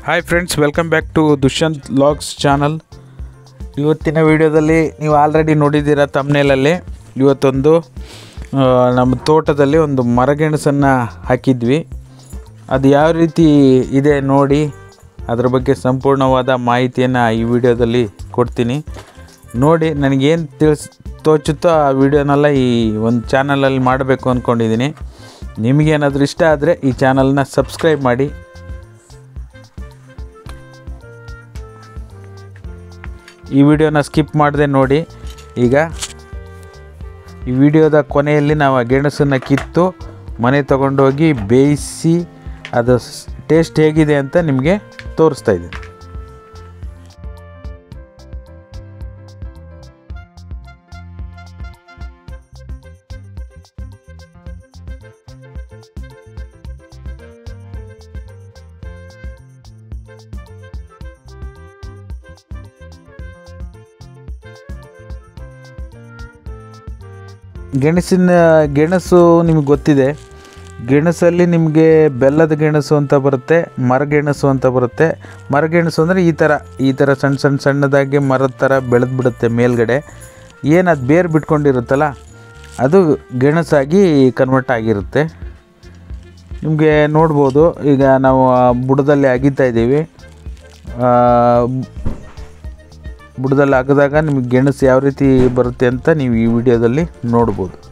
hi friends welcome back to Dushyanth logs channel ಇವತ್ತಿನ ವಿಡಿಯೋದಲ್ಲಿ ನೀವು ಆಲ್ರೆಡಿ ನೋಡಿದ್ದೀರ ತಮ್ಮನೇಲಲ್ಲಿ ಇವತ್ತೊಂದು ಆ, ನಮ್ಮ ತೋಟದಲ್ಲಿ ಒಂದು ಮರಗೆಣಸನ್ನು ಹಾಕಿದ್ವಿ ಅದು ಯಾವ ರೀತಿ ಇದೆ ನೋಡಿ ಅದ್ರ ಬಗ್ಗೆ ಸಂಪೂರ್ಣವಾದ ಮಾಹಿತಿಯನ್ನು ಈ ವಿಡಿಯೋದಲ್ಲಿ ಕೊಡ್ತೀನಿ ನೋಡಿ ನನಗೇನು ತಿಳಿಸ್ ತೋಚುತ್ತೋ ಆ ವಿಡಿಯೋನೆಲ್ಲ ಈ ಒಂದು ಚಾನಲಲ್ಲಿ ಮಾಡಬೇಕು ಅಂದ್ಕೊಂಡಿದ್ದೀನಿ ನಿಮಗೇನಾದರೂ ಇಷ್ಟ ಆದರೆ ಈ ಚಾನಲ್ನ ಸಬ್ಸ್ಕ್ರೈಬ್ ಮಾಡಿ ಈ ವಿಡಿಯೋನ ಸ್ಕಿಪ್ ಮಾಡದೆ ನೋಡಿ ಈಗ ಈ ವಿಡಿಯೋದ ಕೊನೆಯಲ್ಲಿ ನಾವು ಆ ಗೆಣಸನ್ನು ಕಿತ್ತು ಮನೆ ತಗೊಂಡೋಗಿ ಬೇಯಿಸಿ ಅದು ಟೇಸ್ಟ್ ಹೇಗಿದೆ ಅಂತ ನಿಮಗೆ ತೋರಿಸ್ತಾ ಇದ್ದೀನಿ ಗೆಣಸಿನ ಗೆಣಸು ನಿಮಗೆ ಗೊತ್ತಿದೆ ಗೆಣಸಲ್ಲಿ ನಿಮಗೆ ಬೆಲ್ಲದ ಗೆಣಸು ಅಂತ ಬರುತ್ತೆ ಮರಗೆಣಸು ಅಂತ ಬರುತ್ತೆ ಮರಗೆಣಸು ಅಂದರೆ ಈ ಥರ ಈ ಥರ ಸಣ್ಣ ಸಣ್ಣ ಸಣ್ಣದಾಗಿ ಮರದ ಥರ ಬೆಳೆದು ಬಿಡುತ್ತೆ ಮೇಲ್ಗಡೆ ಏನು ಅದು ಬೇರು ಬಿಟ್ಕೊಂಡಿರುತ್ತಲ್ಲ ಅದು ಗೆಣಸಾಗಿ ಕನ್ವರ್ಟ್ ಆಗಿರುತ್ತೆ ನಿಮಗೆ ನೋಡ್ಬೋದು ಈಗ ನಾವು ಆ ಬುಡದಲ್ಲಿ ಅಗಿತಾ ಇದ್ದೀವಿ ಆ, ಬುಡದಲ್ಲಿ ಅಗದಾಗ ನಿಮಗೆ ಗೆಣಸು ಯಾವ ರೀತಿ ಬರುತ್ತೆ ಅಂತ ನೀವು ಈ ವಿಡಿಯೋದಲ್ಲಿ ನೋಡ್ಬೋದು